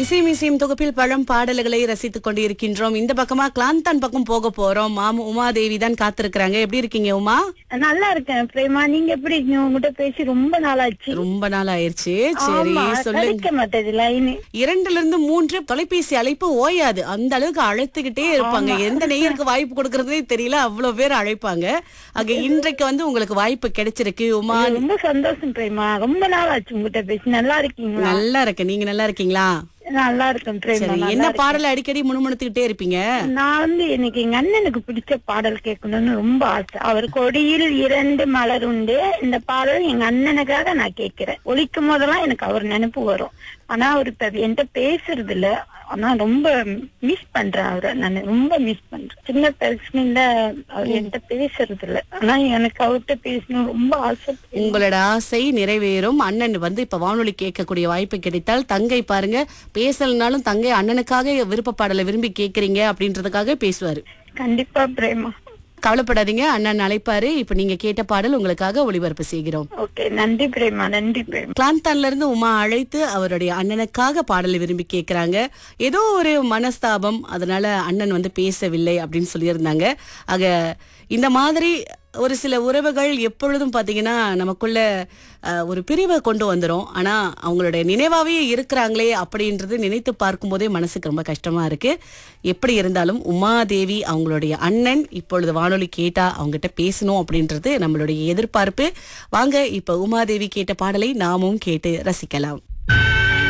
இசை மிசையும் தொகுப்பில் பழம் பாடல்களை ரசித்துக் கொண்டிருக்கின்றோம் இந்த பக்கமா கிளாந்தான் பக்கம் போக போறோம் மாமு உமாதேவி தான் காத்திருக்கிறாங்க எப்படி இருக்கீங்க உமா நல்லா இருக்கேன் பிரேமா நீங்க எப்படி இருக்கீங்க உங்ககிட்ட பேசி ரொம்ப நாளாச்சு ரொம்ப நாள் ஆயிருச்சு சரி ஆமா, சொல்லுங்க கிடைக்க மாட்டேது லைனு இரண்டுல இருந்து மூன்று தொலைபேசி அழைப்பு ஓயாது அந்த அளவுக்கு அழைத்துக்கிட்டே இருப்பாங்க எந்த நேயருக்கு வாய்ப்பு கொடுக்கறதே தெரியல அவ்வளவு பேர் அழைப்பாங்க அங்க இன்றைக்கு வந்து உங்களுக்கு வாய்ப்பு கிடைச்சிருக்கு உமா ரொம்ப சந்தோஷம் பிரேமா ரொம்ப நாள் ஆச்சு உங்ககிட்ட பேசி நல்லா இருக்கீங்களா நல்லா இருக்கு நீங்க நல்லா இருக்கீங்களா நல்லா இருக்கேன் பிரேமா சரி நல்லா என்ன இருக்கேன். பாடல அடிக்கடி முணுமுணுத்துக்கிட்டே இருப்பீங்க நான் வந்து எனக்கு எங்க அண்ணனுக்கு பிடிச்ச பாடல் கேட்கணும்னு ரொம்ப ஆசை அவர் கொடியில் இரண்டு மலர் உண்டு இந்த பாடல் எங்க அண்ணனுக்காக நான் கேட்கிறேன் ஒலிக்கும் போதெல்லாம் எனக்கு அவர் நினைப்பு வரும் ஆனா அவர் இப்ப என்கிட்ட பேசுறது இல்ல ஆனா ரொம்ப மிஸ் பண்றேன் அவரை நான் ரொம்ப மிஸ் பண்றேன் சின்ன பிரச்சனைல அவர் என்கிட்ட பேசுறது இல்ல ஆனா எனக்கு அவர்கிட்ட பேசணும் ரொம்ப ஆசை உங்களோட ஆசை நிறைவேறும் அண்ணன் வந்து இப்ப வானொலி கேட்கக்கூடிய வாய்ப்பு கிடைத்தால் தங்கை பாருங்க பேசலனாலும் தங்கை அண்ணனுக்காக விருப்ப பாடலை விரும்பி கேக்குறீங்க அப்படின்றதுக்காக பேசுவாரு கண்டிப்பா பிரேமா கவலைப்படாதீங்க அண்ணன் அழைப்பாரு இப்ப நீங்க கேட்ட பாடல் உங்களுக்காக ஒளிபரப்பு செய்கிறோம் ஓகே நன்றி பிரேமா நன்றி பிரேமா கிளாந்தான்ல இருந்து உமா அழைத்து அவருடைய அண்ணனுக்காக பாடலை விரும்பி கேக்குறாங்க ஏதோ ஒரு மனஸ்தாபம் அதனால அண்ணன் வந்து பேசவில்லை அப்படின்னு சொல்லியிருந்தாங்க ஆக இந்த மாதிரி ஒரு சில உறவுகள் எப்பொழுதும் பாத்தீங்கன்னா நமக்குள்ள அஹ், ஒரு பிரிவை கொண்டு வந்துரும் ஆனா அவங்களுடைய நினைவாவே இருக்கிறாங்களே அப்படின்றது நினைத்து பார்க்கும்போதே மனசுக்கு ரொம்ப கஷ்டமா இருக்கு எப்படி இருந்தாலும் உமாதேவி அவங்களுடைய அண்ணன் இப்பொழுது வானொலி கேட்டா அவங்ககிட்ட பேசணும் அப்படின்றது நம்மளுடைய எதிர்பார்ப்பு வாங்க இப்ப உமாதேவி கேட்ட பாடலை நாமும் கேட்டு ரசிக்கலாம்